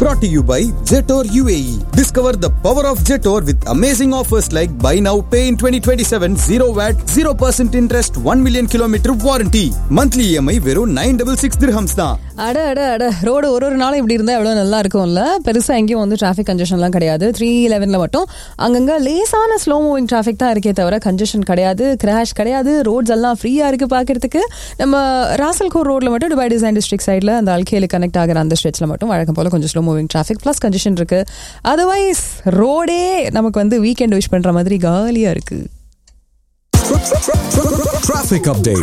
brought to you by Jetor UAE. Discover the power of Jetor with amazing offers like buy now, pay in 2027, 0 VAT, 0% interest, 1 million kilometer warranty. Monthly EMI வெறும் 966 dirhams தான். அட அட அட road ஒரு ஒரு நாளும் இப்படி இருந்தால் எவ்வளோ நல்லா இருக்கும்ல பெருசாக எங்கேயும் வந்து டிராஃபிக் கன்ஜெஷன்லாம் கிடையாது த்ரீ லெவனில் மட்டும் அங்கங்கே லேசான ஸ்லோ மூவிங் டிராஃபிக் தான் இருக்கே தவிர கன்ஜெஷன் கிடையாது கிராஷ் கிடையாது ரோட்ஸ் எல்லாம் ஃப்ரீயாக இருக்குது பார்க்கறதுக்கு நம்ம ராசல்கோர் ரோட்டில் மட்டும் துபாய் டிசைன் டிஸ்ட்ரிக்ட் சைடில் அந்த அல்கேலு கனெக்ட் ஆகிற அந்த ஸ்ட்ரெச்சில் மட்டும் வழக்கம் போல் கொஞ்சம் slow moving traffic plus congestion இருக்குது அதர்வைஸ் ரோடே நமக்கு வந்து வீக்கெண்ட் விஷ் பண்ணுற மாதிரி காலியாக இருக்குது Traffic update.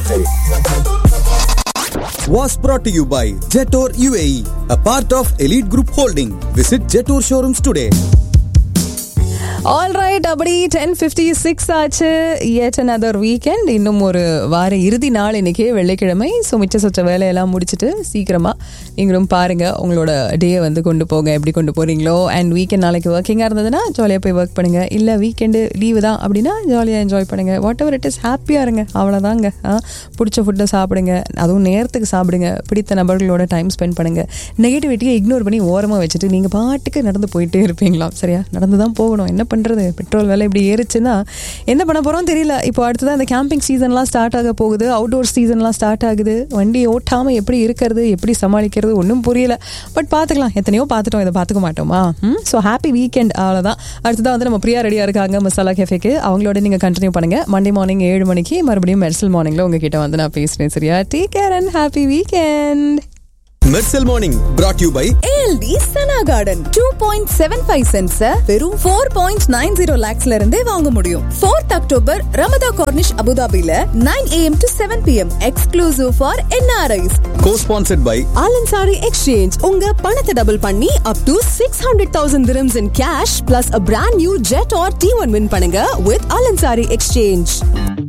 Was brought to you by Jetor UAE, a part of Elite Group Holding. Visit Jetor showrooms today. All right அப்படி டென் ஃபிஃப்டி சிக்ஸ் ஆச்சு எட் அனதர் வீக்கெண்ட் இன்னும் ஒரு வார இறுதி நாள் இன்னைக்கு வெள்ளிக்கிழமை ஸோ மிச்ச சொச்ச வேலையெல்லாம் முடிச்சுட்டு சீக்கிரமா நீங்களும் பாருங்க உங்களோட டே வந்து கொண்டு போங்க எப்படி கொண்டு போறீங்களோ அண்ட் வீக்கெண்ட் நாளைக்கு ஒர்க்கிங்காக இருந்ததுன்னா ஜாலியாக போய் ஒர்க் பண்ணுங்க இல்லை வீக்கெண்டு லீவு தான் அப்படின்னா ஜாலியாக என்ஜாய் பண்ணுங்க வாட் எவர் இட் இஸ் ஹாப்பியாக இருங்க அவ்வளோதாங்க ஆ, பிடிச்ச ஃபுட்டை சாப்பிடுங்க அதுவும் நேரத்துக்கு சாப்பிடுங்க பிடித்த நபர்களோட டைம் ஸ்பெண்ட் பண்ணுங்க நெகட்டிவிட்டியை இக்னோர் பண்ணி ஓரமாக வச்சுட்டு நீங்கள் பாட்டுக்கு நடந்து போயிட்டே இருப்பீங்களாம் சரியா நடந்து தான் போகணும் என்ன பண்ணுறது பெட்ரோல் விலை இப்படி ஏறுச்சுன்னா என்ன பண்ண போகிறோம் தெரியல இப்போ அடுத்ததான் இந்த கேம்பிங் சீசன்லாம் ஸ்டார்ட் ஆக போகுது அவுட்டோர் சீசன்லாம் ஸ்டார்ட் ஆகுது வண்டி ஓட்டாமல் எப்படி இருக்கிறது எப்படி சமாளிக்கிறது ஒன்றும் புரியல பட் பார்த்துக்கலாம் எத்தனையோ பார்த்துட்டோம் இதை பார்த்துக்க மாட்டோமா ம் ஸோ ஹாப்பி வீக்கெண்ட் அவ்வளோதான் அடுத்ததான் வந்து நம்ம பிரியா ரெடியாக இருக்காங்க மசாலா கேஃபேக்கு அவங்களோட நீங்கள் கண்டினியூ பண்ணுங்க மண்டே மார்னிங் ஏழு மணிக்கு மறுபடியும் மெர்சல் மார்னிங்கில் உங்ககிட்ட வந்து நான் பேசுகிறேன் சரியா take care and happy weekend Mersal Morning brought to you by A L T Sana garden two point seven five cents வெறும் ஃபோர் பாயிண்ட் நைன் ஜீரோ லேக்ஸ்ல இருந்தே வாங்க முடியும் ஃபோர்த் அக்டோபர் ரமதா கார்னிஷ் அபுதாபில nine A M to seven P M exclusive for N R Is co-sponsored by Al Ansari exchange உங்க பணத்தை double பண்ணி up to six hundred thousand dirhams in cash plus a brand new Jetour T one win பண்ணுங்க with Al Ansari exchange